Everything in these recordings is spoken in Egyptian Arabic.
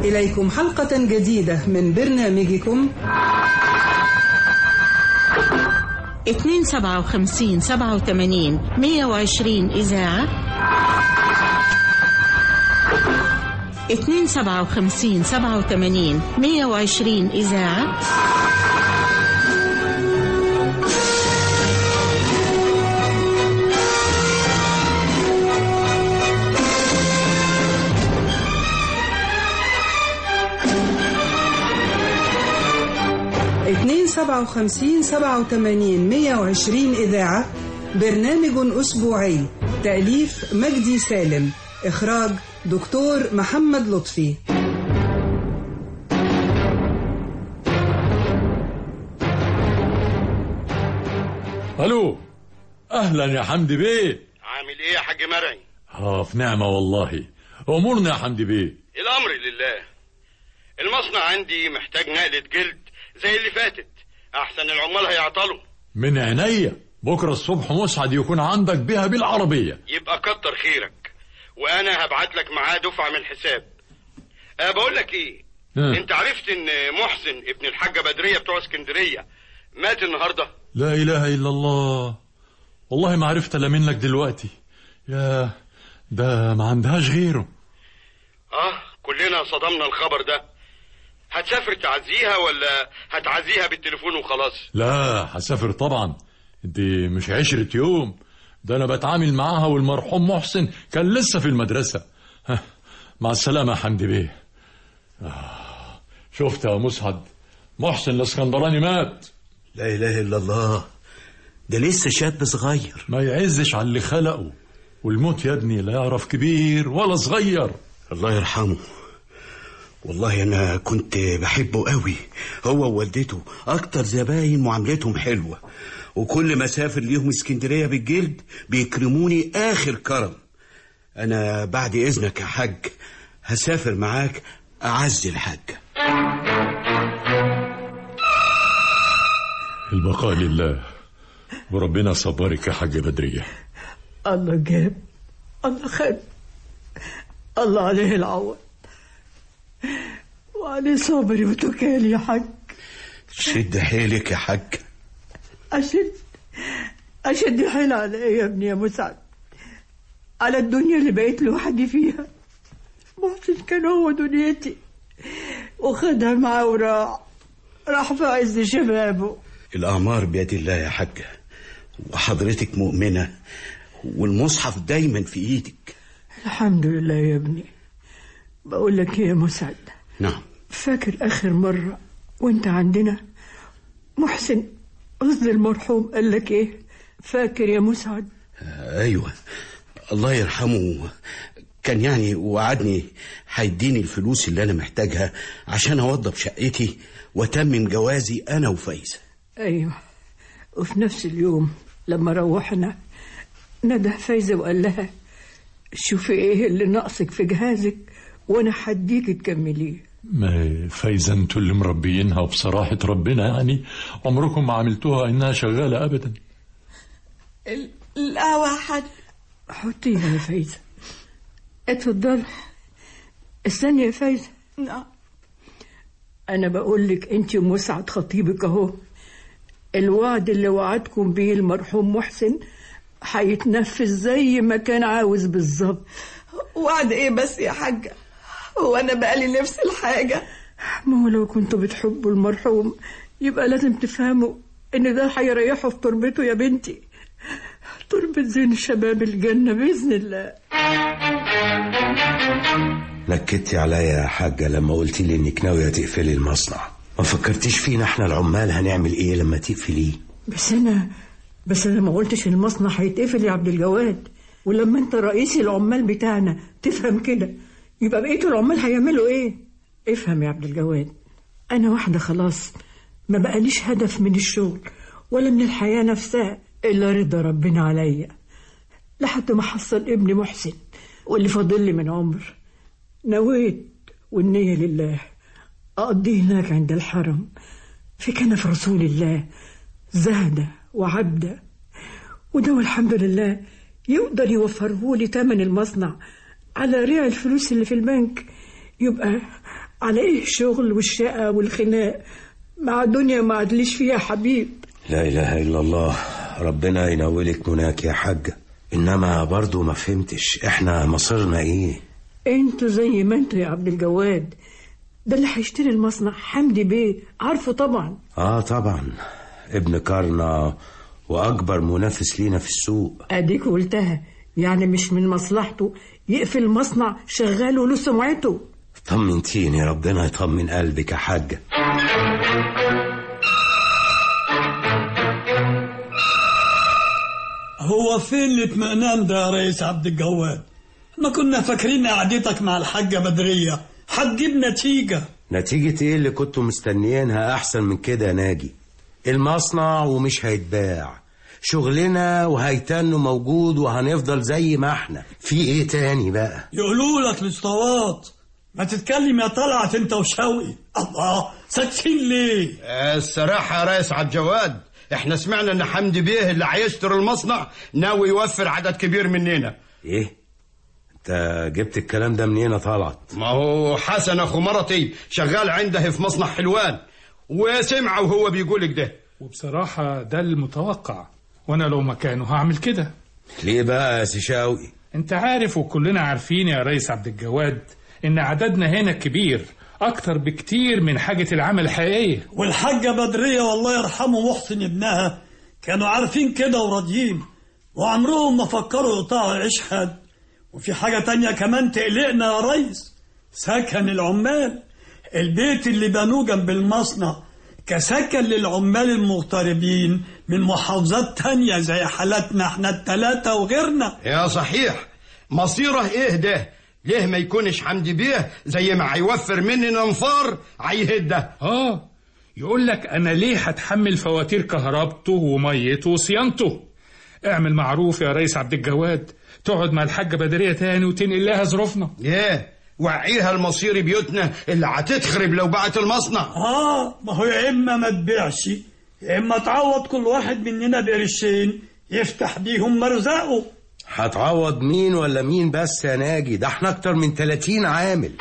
إليكم حلقة جديدة من برنامجكم اتنين سبعة وخمسين سبعة وثمانين مية وعشرين إذاعة اتنين سبعة وخمسين سبعة وثمانين مية وعشرين إذاعة اتنين سبعة وخمسين سبعة وثمانين مية وعشرين إذاعة برنامج أسبوعي تأليف مجدي سالم إخراج دكتور محمد لطفي الو اهلا يا حمدي بيه عامل ايه يا حاج مرعي اه في نعمه والله امورنا يا حمدي بيه الامر لله المصنع عندي محتاج نقلة جلد زي اللي فاتت احسن العمال هيعطلوا من عينيا بكره الصبح مسعد يكون عندك بيها بالعربيه يبقى كتر خيرك وانا هبعت لك معاه دفعه من الحساب أه بقول لك ايه آه. انت عرفت ان محسن ابن الحاجه بدريه بتوع اسكندريه مات النهارده لا اله الا الله والله ما عرفت الا منك دلوقتي يا ده ما عندهاش غيره اه كلنا صدمنا الخبر ده هتسافر تعزيها ولا هتعزيها بالتليفون وخلاص لا هسافر طبعا دي مش عشرة يوم ده انا بتعامل معاها والمرحوم محسن كان لسه في المدرسة ها، مع السلامة يا حمدي بيه آه، شفت يا مسعد محسن الاسكندراني مات لا إله إلا الله ده لسه شاب صغير ما يعزش على اللي خلقه والموت يا ابني لا يعرف كبير ولا صغير الله يرحمه والله أنا كنت بحبه قوي هو ووالدته أكتر زباين معاملتهم حلوة وكل ما سافر ليهم اسكندرية بالجلد بيكرموني آخر كرم أنا بعد إذنك يا حاج هسافر معاك أعزي الحاج البقاء لله وربنا صبرك يا حاج بدرية الله جاب الله خد الله عليه العوض وعليه صبري وتكالي يا حاج شد حيلك يا حاج أشد أشد حيل على إيه يا ابني يا مسعد على الدنيا اللي بقيت لوحدي فيها محسن كان هو دنيتي وخدها معاه وراح راح في عز شبابه الأعمار بيد الله يا حاجة وحضرتك مؤمنة والمصحف دايما في إيدك الحمد لله يا ابني بقول لك ايه يا مسعد نعم فاكر آخر مرة وانت عندنا محسن قصدي المرحوم قال لك ايه فاكر يا مسعد أيوة الله يرحمه كان يعني وعدني هيديني الفلوس اللي أنا محتاجها عشان أوضب شقتي وأتمم جوازي أنا وفايزة ايوه وفي نفس اليوم لما روحنا نده فايزة وقال لها شوفي ايه اللي ناقصك في جهازك وانا هديك تكمليه ما فايزة انتوا اللي مربيينها وبصراحة ربنا يعني عمركم ما عملتوها انها شغالة ابدا القهوة حد حطيها يا فايزة اتفضل استني يا فايزة نعم أنا بقول لك أنت ومسعد خطيبك أهو الوعد اللي وعدكم بيه المرحوم محسن هيتنفذ زي ما كان عاوز بالظبط وعد ايه بس يا حاجة هو انا بقالي نفس الحاجة ما هو لو كنتوا بتحبوا المرحوم يبقى لازم تفهموا إن ده هيريحه في تربته يا بنتي تربة زين شباب الجنة بإذن الله نكدتي عليا يا حاجة لما قلت لي إنك ناوية تقفلي المصنع ما فكرتيش فينا احنا العمال هنعمل ايه لما تقفليه بس أنا بس أنا ما قلتش المصنع هيتقفل يا عبد الجواد ولما أنت رئيس العمال بتاعنا تفهم كده يبقى بقية العمال هيعملوا إيه؟ افهم يا عبد الجواد أنا واحدة خلاص ما بقاليش هدف من الشغل ولا من الحياة نفسها إلا رضا ربنا عليا لحد ما حصل ابني محسن واللي فاضل لي من عمر نويت والنية لله أقضيه هناك عند الحرم في كنف رسول الله زهدة وعبدة وده والحمد لله يقدر يوفره لي تمن المصنع على ريع الفلوس اللي في البنك يبقى على ايه الشغل والشقة والخناق مع دنيا ما عدليش فيها حبيب لا إله إلا الله ربنا ينولك مناك يا حاجة إنما برضو ما فهمتش إحنا مصيرنا إيه انتوا زي ما انتوا يا عبد الجواد ده اللي هيشتري المصنع حمدي بيه عارفه طبعا آه طبعا ابن كارنا وأكبر منافس لينا في السوق اديك قلتها يعني مش من مصلحته يقفل مصنع شغال وله سمعته طمنتيني ربنا يطمن قلبك يا حاجة هو فين الاطمئنان ده يا ريس عبد الجواد ما كنا فاكرين قعدتك مع الحاجة بدرية هتجيب نتيجة نتيجة إيه اللي كنتوا مستنيينها أحسن من كده يا ناجي المصنع ومش هيتباع شغلنا وهيتنه موجود وهنفضل زي ما احنا في ايه تاني بقى يقولوا لك الاسطوات ما تتكلم يا طلعت انت وشوقي الله ساكتين ليه الصراحة يا ريس عبد الجواد احنا سمعنا ان حمدي بيه اللي هيشتري المصنع ناوي يوفر عدد كبير مننا ايه انت جبت الكلام ده منين يا طلعت ما هو حسن اخو مرتي شغال عنده في مصنع حلوان وسمعه وهو بيقول كده وبصراحة ده المتوقع وأنا لو مكانه هعمل كده ليه بقى يا سي شوقي أنت عارف وكلنا عارفين يا ريس عبد الجواد إن عددنا هنا كبير أكتر بكتير من حاجة العمل الحقيقية والحاجة بدرية والله يرحمه محسن ابنها كانوا عارفين كده وراضيين وعمرهم ما فكروا يقطعوا عيش حد وفي حاجة تانية كمان تقلقنا يا ريس سكن العمال البيت اللي بنوه جنب المصنع كسكن للعمال المغتربين من محافظات تانية زي حالاتنا احنا التلاتة وغيرنا يا صحيح مصيره ايه ده ليه ما يكونش حمدي بيه زي ما هيوفر مننا نفار هيهده آه يقول لك أنا ليه هتحمل فواتير كهربته وميته وصيانته اعمل معروف يا ريس عبد الجواد تقعد مع الحاجة بدرية تاني وتنقل لها ظروفنا ايه وعيها المصير بيوتنا اللي هتتخرب لو باعت المصنع اه ما هو يا اما ما تبيعش يا اما تعوض كل واحد مننا بقرشين يفتح بيهم مرزقه هتعوض مين ولا مين بس يا ناجي ده احنا اكتر من 30 عامل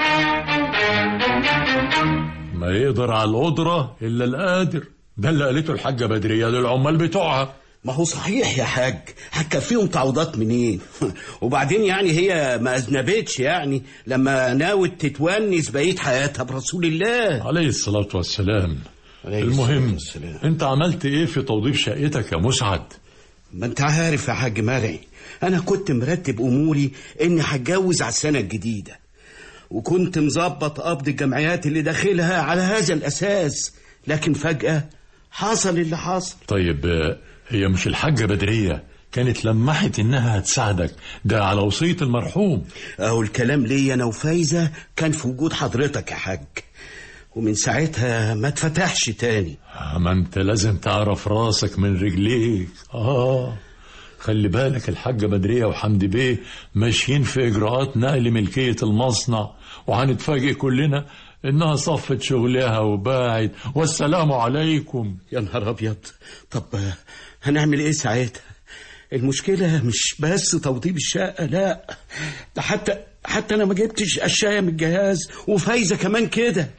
ما يقدر على القدرة إلا القادر ده اللي قالته الحاجة بدرية للعمال بتوعها ما هو صحيح يا حاج هتكفيهم تعويضات منين وبعدين يعني هي ما اذنبتش يعني لما ناوت تتونس بقيه حياتها برسول الله عليه الصلاة والسلام عليه المهم الصلاة والسلام. انت عملت ايه في توظيف شقتك يا مسعد ما انت عارف يا حاج مرعي انا كنت مرتب اموري اني هتجوز على السنه الجديده وكنت مظبط قبض الجمعيات اللي داخلها على هذا الاساس لكن فجاه حصل اللي حصل طيب آه، هي مش الحاجة بدرية كانت لمحت انها هتساعدك ده على وصية المرحوم اهو الكلام ليا انا وفايزه كان في وجود حضرتك يا حاج ومن ساعتها ما اتفتحش تاني آه، ما انت لازم تعرف راسك من رجليك اه خلي بالك الحاجة بدرية وحمدي بيه ماشيين في إجراءات نقل ملكية المصنع وهنتفاجئ كلنا إنها صفت شغلها وباعت والسلام عليكم يا نهار ابيض طب آه، هنعمل ايه ساعتها المشكلة مش بس توضيب الشقة لا ده حتى حتى انا ما جبتش اشياء من الجهاز وفايزة كمان كده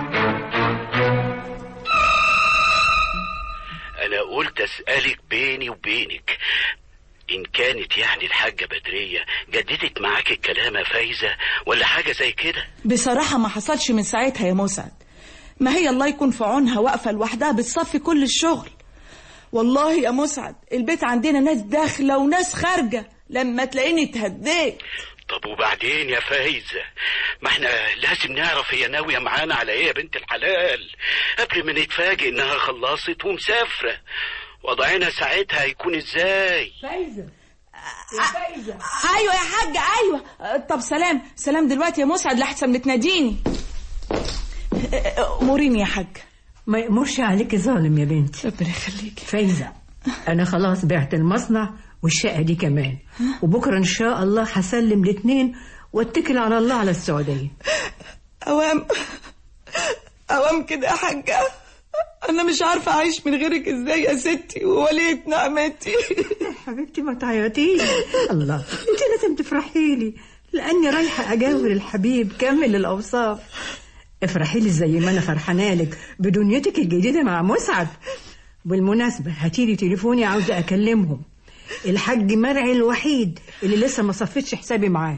انا قلت اسالك بيني وبينك ان كانت يعني الحاجه بدريه جددت معاك الكلام يا فايزه ولا حاجه زي كده بصراحة ما حصلش من ساعتها يا مسعد ما هي الله يكون في عونها واقفة لوحدها بتصفي كل الشغل والله يا مسعد البيت عندنا ناس داخلة وناس خارجة لما تلاقيني اتهديت طب وبعدين يا فايزه ما احنا لازم نعرف هي ناويه معانا على ايه يا بنت الحلال قبل ما نتفاجئ انها خلصت ومسافره وضعنا ساعتها هيكون ازاي فايزة فايزة ايوه يا حاجة ايوه أه، طب سلام سلام دلوقتي يا مسعد لحسن بتناديني أه، أه، اموريني يا حاج ما يأمرش عليك ظالم يا بنتي ربنا يخليكي فايزة أنا خلاص بعت المصنع والشقة دي كمان وبكرة إن شاء الله هسلم الاتنين واتكل على الله على السعودية اوام اوام كده يا حاجة انا مش عارفة اعيش من غيرك ازاي يا ستي وولية نعمتي حبيبتي ما تعيطيش الله انت لازم تفرحي لي لاني رايحه اجاور الحبيب كامل الاوصاف افرحي لي زي ما انا فرحانه لك بدنيتك الجديده مع مسعد بالمناسبه هاتيلي تليفوني عاوزه اكلمهم الحاج مرعي الوحيد اللي لسه ما صفيتش حسابي معاه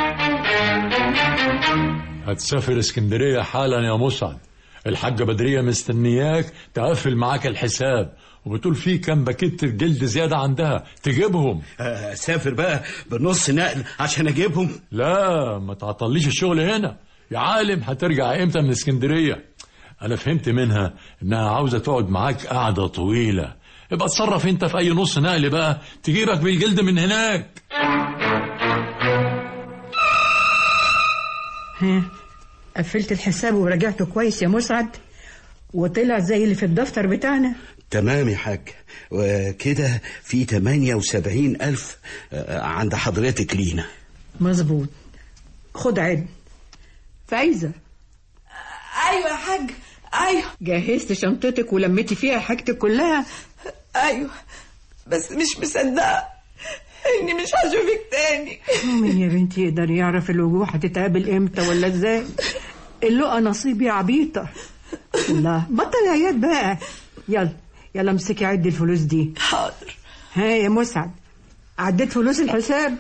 هتسافر اسكندرية حالا يا مسعد الحاجة بدرية مستنياك تقفل معاك الحساب وبتقول في كام باكيت جلد زيادة عندها تجيبهم آه، سافر بقى بنص نقل عشان اجيبهم لا ما تعطليش الشغل هنا يا عالم هترجع امتى من اسكندرية انا فهمت منها انها عاوزة تقعد معاك قعدة طويلة ابقى اتصرف انت في اي نص نقل بقى تجيبك بالجلد من هناك ها قفلت الحساب ورجعته كويس يا مسعد وطلع زي اللي في الدفتر بتاعنا تمام يا حاج وكده في 78 ألف آه، عند حضرتك لينا مظبوط خد عد فايزة ايوه يا حاج ايوه جهزت شنطتك ولميتي فيها حاجتك كلها ايوه بس مش مصدقه اني مش هشوفك تاني مين يا بنتي يقدر يعرف الوجوه هتتقابل امتى ولا ازاي اللقى نصيب يا عبيطة الله بطل عياد بقى يلا يلا امسكي عدي الفلوس دي حاضر ها يا مسعد عديت فلوس الحساب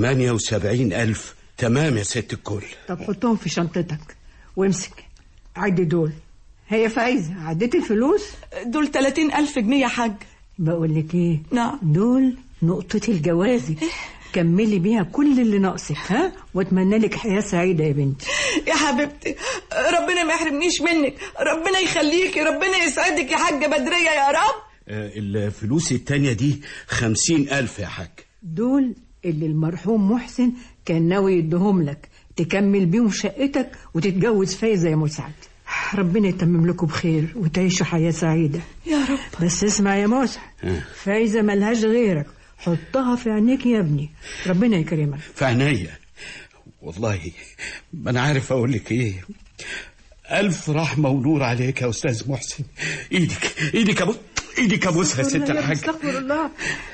78 ألف تمام يا ست الكل طب حطهم في شنطتك وامسك عدي دول هي فايزة عديت الفلوس دول 30 ألف جنيه يا حاج بقول لك ايه نعم دول نقطة الجوازي كملي بيها كل اللي ناقصك ها واتمنى لك حياة سعيدة يا بنتي يا حبيبتي ربنا ما يحرمنيش منك ربنا يخليكي ربنا يسعدك يا حاجة بدرية يا رب آه، الفلوس التانية دي 50 ألف يا حاج دول اللي المرحوم محسن كان ناوي يديهم لك تكمل بيهم شقتك وتتجوز فايزة يا مسعد ربنا يتمم لكم بخير وتعيشوا حياة سعيدة يا رب بس اسمع يا مسعد فايزة ملهاش غيرك حطها في عينيك يا ابني ربنا يكرمك في عينيا والله ما أنا عارف أقول لك إيه ألف رحمة ونور عليك يا أستاذ محسن إيدك إيدك أبو إيدك أبوسها يا ست استغفر الله الحاج استغفر الله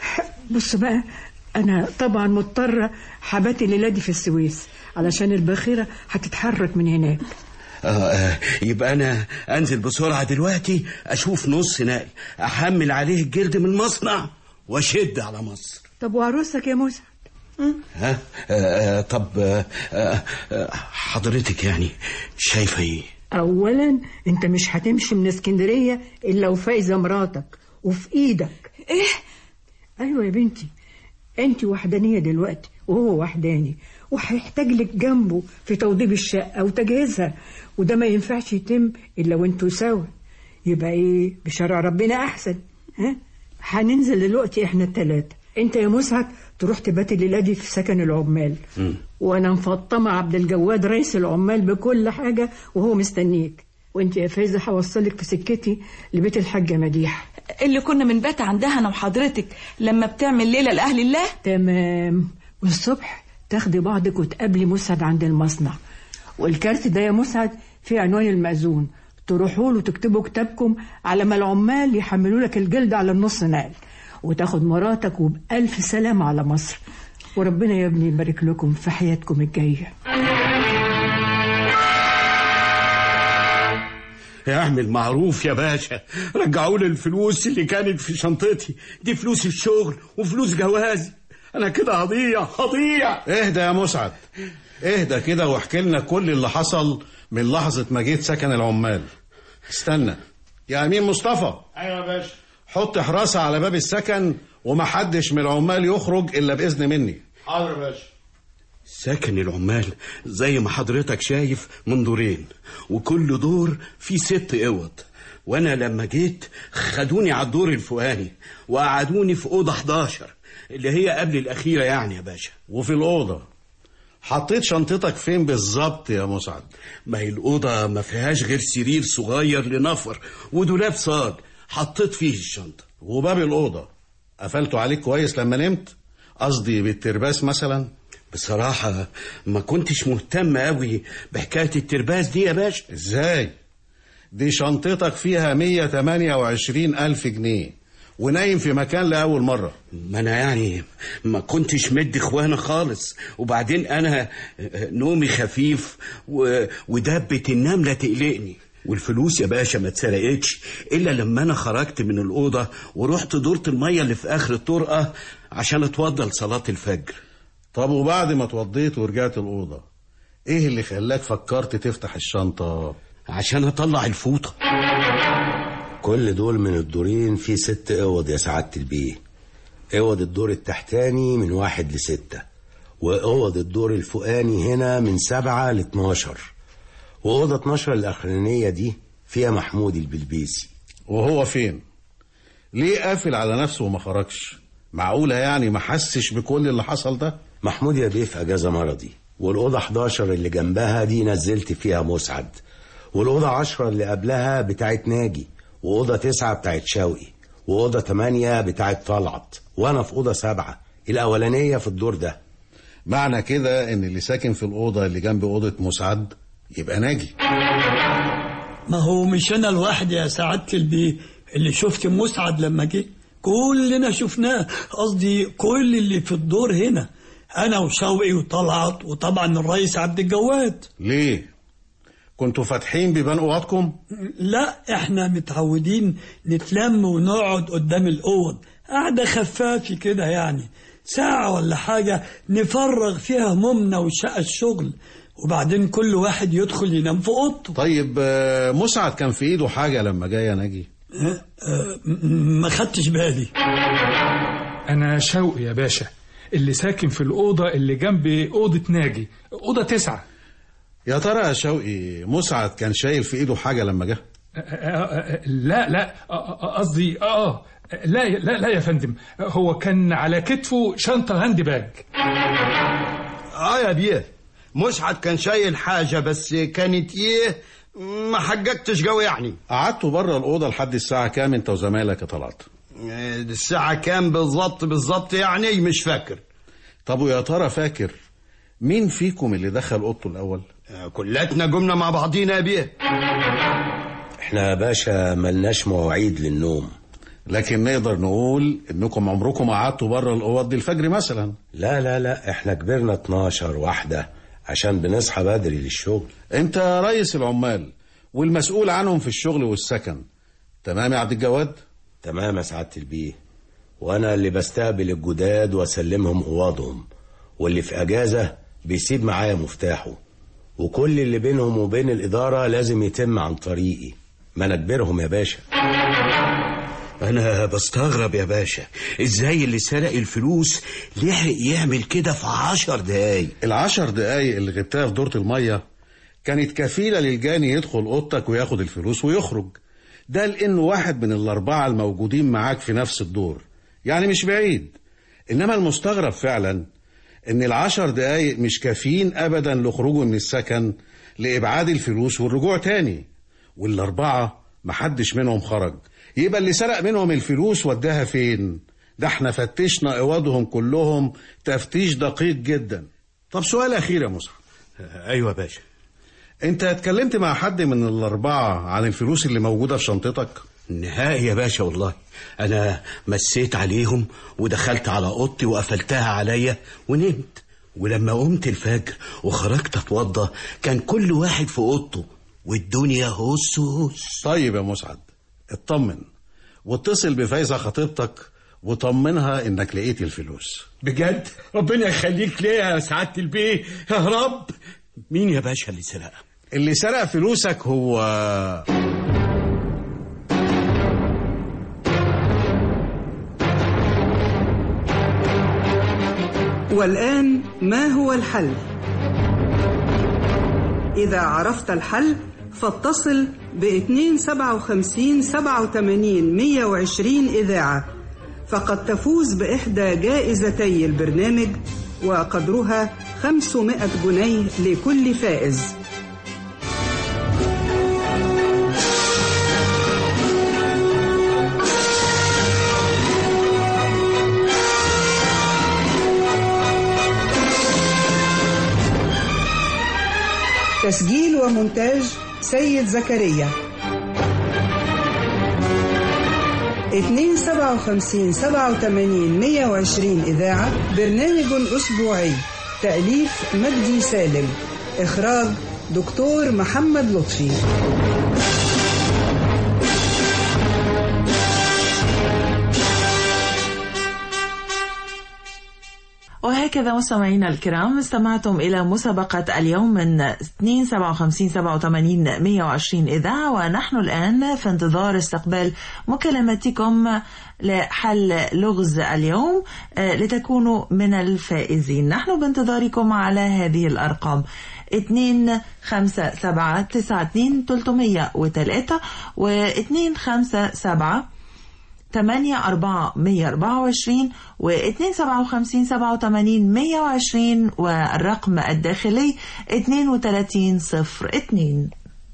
بص بقى انا طبعا مضطره حبات الليله دي في السويس علشان الباخره هتتحرك من هناك آه آه يبقى أنا أنزل بسرعة دلوقتي أشوف نص نقل أحمل عليه الجلد من المصنع وأشد على مصر طب وعروسك يا موسى ها آه آه طب آه آه آه، حضرتك يعني شايفة إيه اولا انت مش هتمشي من اسكندريه الا وفايزه مراتك وفي ايدك ايه ايوه يا بنتي انت وحدانيه دلوقتي وهو وحداني وهيحتاج لك جنبه في توضيب الشقه وتجهيزها وده ما ينفعش يتم الا وانتوا سوا يبقى ايه بشرع ربنا احسن ها هننزل دلوقتي احنا التلاتة انت يا مسعد تروح تبات الليله دي في سكن العمال وانا مفطمه عبد الجواد رئيس العمال بكل حاجه وهو مستنيك وانت يا فايزه هوصلك في سكتي لبيت الحاجه مديح اللي كنا بنبات عندها انا وحضرتك لما بتعمل ليله لاهل الله تمام والصبح تاخدي بعضك وتقابلي مسعد عند المصنع والكارت ده يا مسعد فيه عنوان المأذون تروحوا له تكتبوا كتابكم على ما العمال يحملوا لك الجلد على النص نقل وتاخد مراتك وبألف سلامة على مصر وربنا يا ابني يبارك لكم في حياتكم الجايه اعمل معروف يا باشا رجعوا لي الفلوس اللي كانت في شنطتي دي فلوس الشغل وفلوس جوازي انا كده هضيع هضيع اهدى يا مسعد اهدى كده واحكي لنا كل اللي حصل من لحظة ما جيت سكن العمال استنى يا أمين مصطفى ايوه يا باشا حط حراسة على باب السكن ومحدش من العمال يخرج إلا بإذن مني حاضر يا باشا سكن العمال زي ما حضرتك شايف من دورين وكل دور فيه ست اوض وانا لما جيت خدوني على الدور الفوقاني وقعدوني في اوضه 11 اللي هي قبل الاخيره يعني يا باشا وفي الأوضة حطيت شنطتك فين بالظبط يا مسعد ما هي الاوضه ما فيهاش غير سرير صغير لنفر ودولاب صاج حطيت فيه الشنطه وباب الأوضة قفلته عليك كويس لما نمت قصدي بالترباس مثلا بصراحه ما كنتش مهتم قوي بحكايه الترباس دي يا باشا ازاي دي شنطتك فيها 128 ألف جنيه ونايم في مكان لأول مرة ما انا يعني ما كنتش مد اخوانا خالص وبعدين انا نومي خفيف و... ودبة النملة تقلقني والفلوس يا باشا ما اتسرقتش الا لما انا خرجت من الاوضه ورحت دورة الميه اللي في اخر الطرقه عشان اتوضى لصلاه الفجر طب وبعد ما اتوضيت ورجعت الأوضة ايه اللي خلاك فكرت تفتح الشنطة عشان اطلع الفوطه كل دول من الدورين في ست اوض يا سعادة البيه اوض الدور التحتاني من واحد لستة واوض الدور الفوقاني هنا من سبعة لاتناشر واوضة اتناشر الاخرانية دي فيها محمود البلبيسي وهو فين ليه قافل على نفسه وما خرجش معقولة يعني ما حسش بكل اللي حصل ده محمود يا بيه في اجازة مرضي والأوضة 11 اللي جنبها دي نزلت فيها مسعد والأوضة 10 اللي قبلها بتاعت ناجي وأوضة 9 بتاعت شوقي وأوضة 8 بتاعت طلعت وأنا في أوضة 7 الأولانية في الدور ده معنى كده ان اللي ساكن في الأوضة اللي جنب أوضة مسعد يبقى ناجي ما هو مش انا الواحد يا سعادة البيه اللي شفت مسعد لما جه كلنا شفناه قصدي كل اللي في الدور هنا انا وشوقي وطلعت وطبعا الرئيس عبد الجواد ليه كنتوا فاتحين بيبان اوضتكم لا احنا متعودين نتلم ونقعد قدام الاوض قعده خفافي كده يعني ساعة ولا حاجة نفرغ فيها همومنا وشقى الشغل وبعدين كل واحد يدخل ينام في اوضته طيب آه، مسعد كان في ايده حاجة لما جاي ناجي اه، اه، م- ما خدتش بالي أنا شوقي يا باشا اللي ساكن في الأوضة اللي جنب أوضة ناجي أوضة تسعة يا ترى يا شوقي مسعد كان شايل في ايده حاجة لما جه آه، آه، آه، لا لا آه، آه، قصدي اه اه لا لا لا يا فندم هو كان على كتفه شنطة هاند باج اه يا بيه مسعد كان شايل حاجة بس كانت ايه ما حججتش قوي يعني قعدتوا بره الأوضة لحد الساعة كام انت وزمايلك يا طلعت آه، الساعة كام بالظبط بالظبط يعني مش فاكر طب ويا ترى فاكر مين فيكم اللي دخل اوضته الاول آه، كلاتنا قمنا مع بعضينا يا بيه احنا يا باشا ملناش مواعيد للنوم لكن نقدر نقول انكم عمركم ما قعدتوا بره الاوض دي الفجر مثلا لا لا لا احنا كبرنا 12 واحدة عشان بنصحى بدري للشغل انت رئيس العمال والمسؤول عنهم في الشغل والسكن تمام يا عبد الجواد تمام يا سعادة البيه وانا اللي بستقبل الجداد واسلمهم اوضهم واللي في اجازة بيسيب معايا مفتاحه وكل اللي بينهم وبين الادارة لازم يتم عن طريقي ما انا كبرهم يا باشا انا بستغرب يا باشا ازاي اللي سرق الفلوس لحق يعمل كده في عشر دقايق العشر دقايق اللي غبتها في دورة المية كانت كفيلة للجاني يدخل اوضتك وياخد الفلوس ويخرج ده لانه واحد من الاربعة الموجودين معاك في نفس الدور يعني مش بعيد انما المستغرب فعلا ان العشر دقايق مش كافيين ابدا لخروجه من السكن لابعاد الفلوس والرجوع تاني والاربعة محدش منهم خرج يبقى اللي سرق منهم الفلوس وداها فين ده احنا فتشنا اوضهم كلهم تفتيش دقيق جدا طب سؤال اخير يا مصعب ايوه يا باشا انت اتكلمت مع حد من الاربعة عن الفلوس اللي موجودة في شنطتك نهائي يا باشا والله انا مسيت عليهم ودخلت على اوضتي وقفلتها عليا ونمت ولما قمت الفجر وخرجت اتوضى كان كل واحد في اوضته والدنيا هس هس طيب يا مسعد اطمن واتصل بفايزة خطيبتك وطمنها انك لقيت الفلوس بجد ربنا يخليك ليا يا سعادة البيه يا رب مين يا باشا اللي سرقها اللي سرق فلوسك هو والآن ما هو الحل؟ إذا عرفت الحل فاتصل ب 257 87 120 إذاعة فقد تفوز بإحدى جائزتي البرنامج وقدرها 500 جنيه لكل فائز تسجيل ومونتاج سيد زكريا 257 87 120 إذاعة برنامج أسبوعي تأليف مجدي سالم إخراج دكتور محمد لطفي وهكذا مستمعينا الكرام استمعتم إلى مسابقة اليوم من 2 57 87 120 إذاعة ونحن الآن في انتظار استقبال مكالمتكم لحل لغز اليوم آه، لتكونوا من الفائزين نحن بانتظاركم على هذه الأرقام 2 5 7 9 2 303 و 2 5 7 8 4 124 و 2 57 87 120 والرقم الداخلي 32 0 2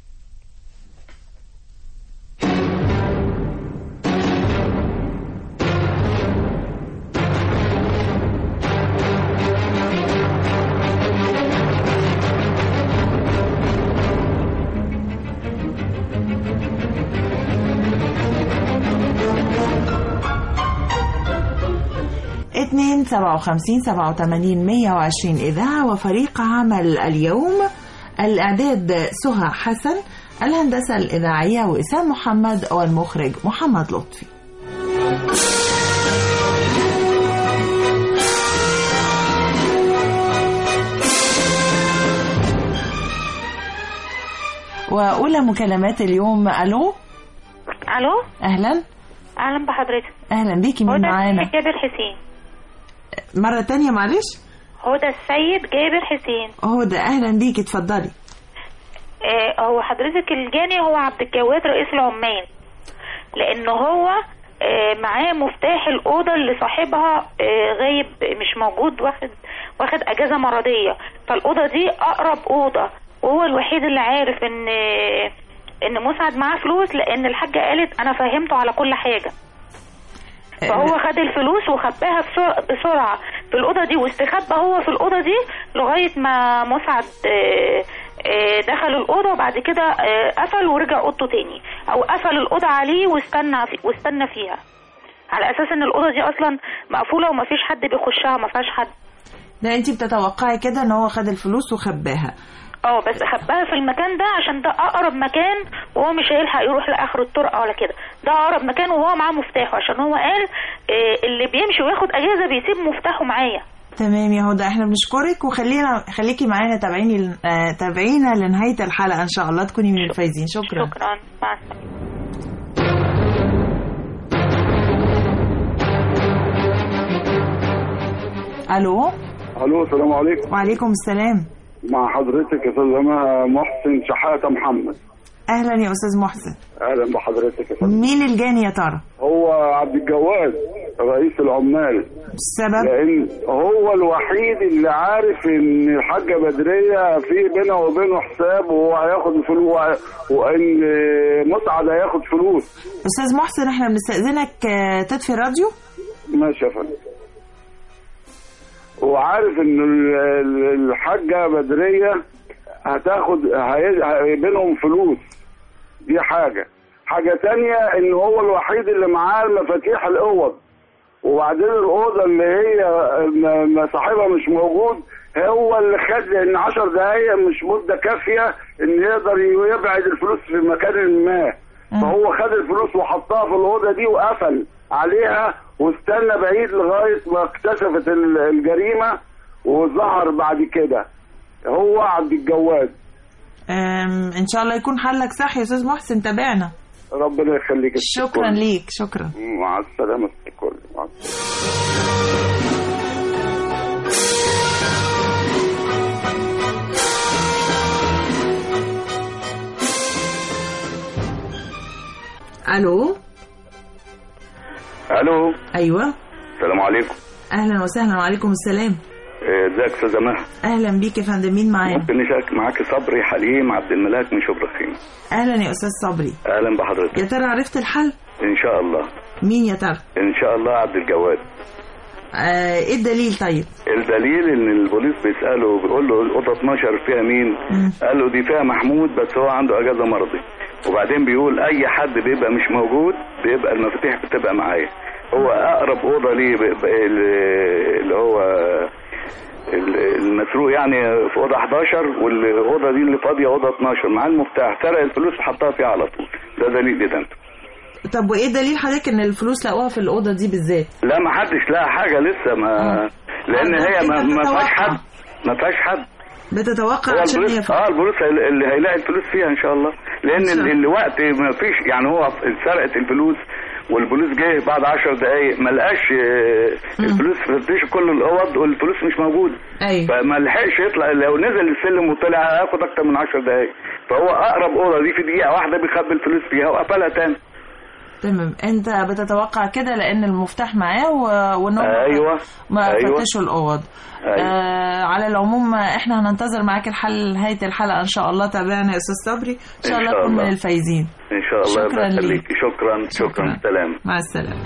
2 57 87 120 إذاعة وفريق عمل اليوم الإعداد سهى حسن الهندسة الإذاعية وإسام محمد والمخرج محمد لطفي وأولى مكالمات اليوم ألو الو أهلا اهلا بحضرتك أهلا بيكي مين هدى معانا السيد جابر حسين مرة تانية معلش هدى السيد جابر حسين هدى أهلا بيكي اتفضلي آه هو حضرتك الجاني هو عبد الجواد رئيس العمال لان هو آه معاه مفتاح الاوضه اللي صاحبها آه غايب مش موجود واخد واخد اجازه مرضيه فالاوضه دي اقرب اوضه وهو الوحيد اللي عارف ان ان مسعد معاه فلوس لان الحاجه قالت انا فهمته على كل حاجه فهو خد الفلوس وخباها بسر- بسرعه في الاوضه دي واستخبى هو في الاوضه دي لغايه ما مسعد آه، آه، دخل الاوضه وبعد كده آه، قفل ورجع اوضته تاني او قفل الاوضه عليه واستنى في واستنى فيها على اساس ان الاوضه دي اصلا مقفوله ومفيش حد بيخشها ما فيهاش حد ده انت بتتوقعي كده ان هو خد الفلوس وخباها اه بس خباها في المكان ده عشان ده اقرب مكان وهو مش هيلحق يروح لاخر الطرقه ولا كده ده اقرب مكان وهو معاه مفتاحه عشان هو قال آه، اللي بيمشي وياخد اجازه بيسيب مفتاحه معايا تمام يا هدى احنا بنشكرك وخلينا خليكي معانا تابعيني آه، تابعينا لنهايه الحلقه ان شاء الله تكوني من الفايزين شكرا شكرا مع السلامه الو الو السلام عليكم وعليكم السلام مع حضرتك يا استاذ أنا محسن شحاته محمد اهلا يا استاذ محسن اهلا بحضرتك يا فندم مين الجاني يا ترى هو عبد الجواد رئيس العمال السبب لان هو الوحيد اللي عارف ان الحاجه بدريه في بينه وبينه حساب وهو هياخد فلوس وان مسعد هياخد فلوس استاذ محسن احنا بنستاذنك آه، تطفي الراديو ماشي يا فندم وعارف ان ال- ال- الحاجه بدريه هتاخد هي- هي- بينهم فلوس دي حاجه حاجه تانية ان هو الوحيد اللي معاه مفاتيح الاوض وبعدين الاوضه اللي هي م- م- صاحبها مش موجود هو اللي خد ان 10 دقايق مش مده كافيه ان يقدر يبعد الفلوس في مكان ما فهو خد الفلوس وحطها في الاوضه دي وقفل عليها واستنى بعيد لغايه ما اكتشفت ال- الجريمه وظهر بعد كده هو عبد الجواد آم، ان شاء الله يكون حلك صح يا استاذ محسن تابعنا ربنا يخليك شكرا ليك شكرا مع السلامه الكل مع السلامه الو الو ايوه السلام عليكم اهلا وسهلا وعليكم السلام إيه، ازيك يا استاذه مها اهلا بيك يا فندم مين معانا ممكن نشارك معاك صبري حليم عبد الملاك من شبرا الخيمه اهلا يا استاذ صبري اهلا بحضرتك يا ترى عرفت الحل ان شاء الله مين يا ترى ان شاء الله عبد الجواد آه، ايه الدليل طيب الدليل ان البوليس بيساله بيقول له الاوضه 12 فيها مين قال له دي فيها محمود بس هو عنده اجازه مرضي وبعدين بيقول اي حد بيبقى مش موجود بيبقى المفاتيح بتبقى معايا هو اقرب اوضه ليه ب- ب- ال- اللي هو ال- المسروق يعني في اوضه 11 والاوضه دي اللي فاضيه اوضه 12 معاه المفتاح سرق الفلوس وحطها فيها على طول ده دليل ده طب وايه دليل حضرتك ان الفلوس لقوها في الاوضه دي بالذات لا ما حدش لقى حاجه لسه ما لان آه، هي أنت ما ما فيهاش بتتوقع. حد ما فيهاش حد بتتوقع هو عشان هي البوليس اه البوليس هي- اللي هيلاقي الفلوس فيها ان شاء الله لان ال- الوقت ما فيش يعني هو سرقت الفلوس والبوليس جه بعد 10 دقايق ما لقاش آه، الفلوس فتشوا كل الاوض والفلوس مش موجوده ايوه فما لحقش يطلع لو نزل السلم وطلع هياخد اكتر من 10 دقايق فهو اقرب اوضه دي في دقيقه واحده بيخبي الفلوس فيها وقفلها تاني تمام انت بتتوقع كده لان المفتاح معاه و... وانهم ايوه ما ايوه فتشوا الاوض أيوة. آه على العموم احنا هننتظر معاك الحل نهايه الحلقه ان شاء الله تابعنا يا استاذ صبري ان شاء إن الله شاء تكون من الله. الفايزين ان شاء الله شكراً الله ليك. يخليكي شكرا شكرا سلام مع السلامه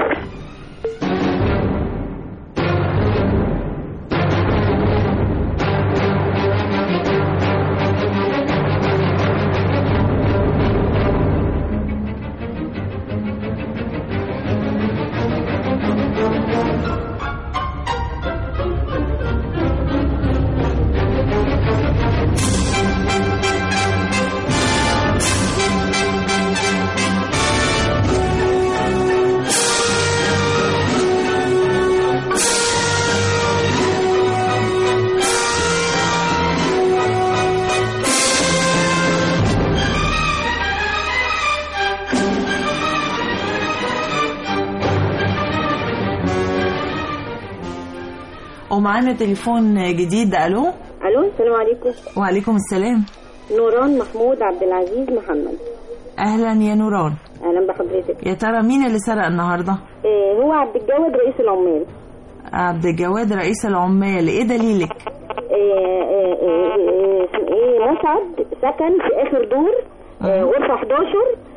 ومعانا تليفون جديد الو الو السلام عليكم وعليكم السلام نوران محمود عبد العزيز محمد اهلا يا نوران اهلا بحضرتك يا ترى مين اللي سرق النهارده إيه هو عبد الجواد رئيس العمال عبد الجواد رئيس العمال ايه دليلك إيه إيه إيه إيه إيه مسعد سكن في اخر دور إيه غرفه 11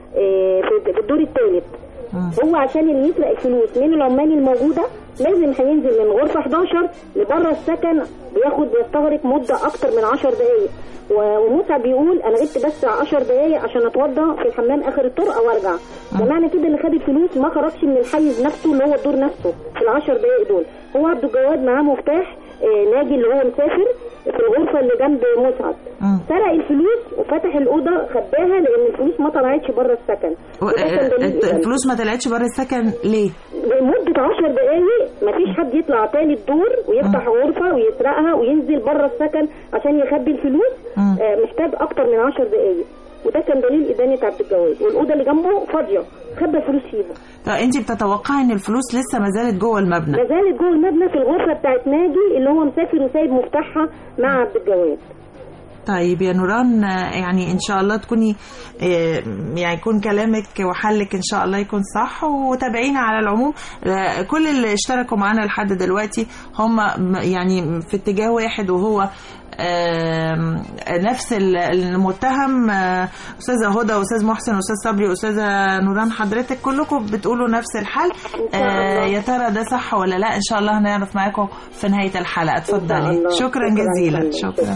إيه في في الدور الثالث هو عشان اللي يسرق الفلوس من العمال الموجوده لازم هينزل من غرفه 11 لبره السكن بياخد بيستغرق مده اكتر من 10 دقائق و- ومسعد بيقول انا غبت بس 10 دقائق عشان اتوضى في الحمام اخر الطرقه وارجع بمعنى كده اللي خد الفلوس ما خرجش من الحيز نفسه اللي هو الدور نفسه في العشر دقائق دول هو عبد الجواد معاه مفتاح آه، ناجي اللي هو مسافر في الغرفه اللي جنب مسعد سرق الفلوس وفتح الاوضه خباها لان الفلوس ما طلعتش بره السكن وده كان دليل إدانة. الفلوس ما طلعتش بره السكن ليه لمدة عشر دقايق مفيش حد يطلع تالت دور ويفتح غرفة ويسرقها وينزل بره السكن عشان يخبي الفلوس آه محتاج أكتر من عشر دقايق وده كان دليل إدانة عبد الجواد والأوضة اللي جنبه فاضية خبى الفلوس فيها طب انت بتتوقعي ان الفلوس لسه ما زالت جوه المبنى ما زالت جوه المبنى في الغرفة بتاعت ناجي اللي هو مسافر وسايب مفتاحها مع عبد الجواد طيب يا نوران آه، يعني ان شاء الله تكوني آه، يعني يكون كلامك وحلك ان شاء الله يكون صح وتابعينا على العموم آه، كل اللي اشتركوا معانا لحد دلوقتي هم م- يعني في اتجاه واحد وهو آم، نفس ال- المتهم آه، استاذه هدى واستاذ محسن واستاذ صبري واستاذه نوران حضرتك كلكم بتقولوا نفس الحل آه، يا ترى ده صح ولا لا ان شاء الله هنعرف معاكم في نهايه الحلقه اتفضلي الله. شكرا شكراً جزيلا فندم. شكرا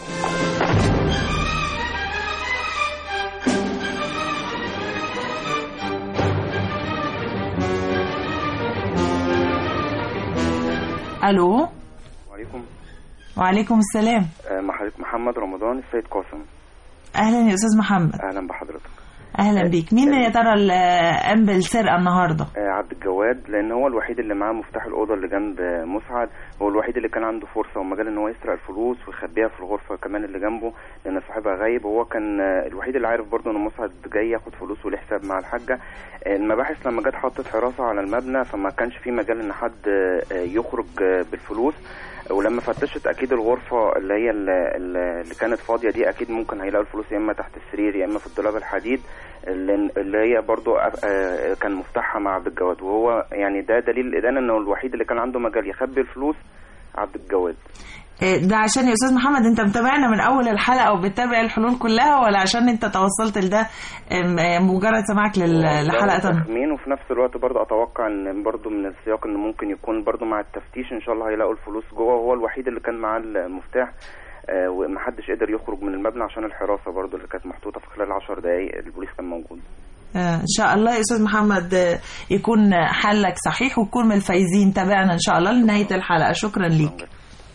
الو وعليكم وعليكم السلام آه، مع حضرتك محمد رمضان السيد قاسم اهلا يا استاذ محمد اهلا بحضرتك اهلا بيك مين يا ترى اللي قام بالسرقه النهارده آه، عبد الجواد لان هو الوحيد اللي معاه مفتاح الاوضه اللي جنب آه، مسعد هو الوحيد اللي كان عنده فرصه ومجال ان هو يسرق الفلوس ويخبيها في الغرفه كمان اللي جنبه لان صاحبها غايب وهو كان آه، الوحيد اللي عارف برضه ان مسعد جاي ياخد فلوس وليه حساب مع الحاجه آه، المباحث لما جت حطت حراسه على المبنى فما كانش في مجال ان حد آه، آه، يخرج آه، بالفلوس ولما فتشت اكيد الغرفه اللي هي اللي, اللي كانت فاضيه دي اكيد ممكن هيلاقوا الفلوس يا اما تحت السرير يا اما في الدولاب الحديد اللي اللي هي برضو آه، كان مفتاحها مع عبد الجواد وهو يعني ده دليل الادانه انه الوحيد اللي كان عنده مجال يخبي الفلوس عبد الجواد إيه ده عشان يا استاذ محمد انت متابعنا من اول الحلقه وبتتابع الحلول كلها ولا عشان انت توصلت لده ام- ام- مجرد سماعك لل- لحلقه تانية تخمين وفي نفس الوقت برضو اتوقع ان برضو من السياق ان ممكن يكون برضو مع التفتيش ان شاء الله هيلاقوا الفلوس جوه وهو الوحيد اللي كان معاه المفتاح آه، ومحدش قدر يخرج من المبنى عشان الحراسه برضو اللي كانت محطوطه في خلال 10 دقائق البوليس كان موجود آه، ان شاء الله يا استاذ محمد آه، يكون حلك صحيح وتكون من الفايزين تابعنا ان شاء الله لنهايه الحلقه شكرا ليك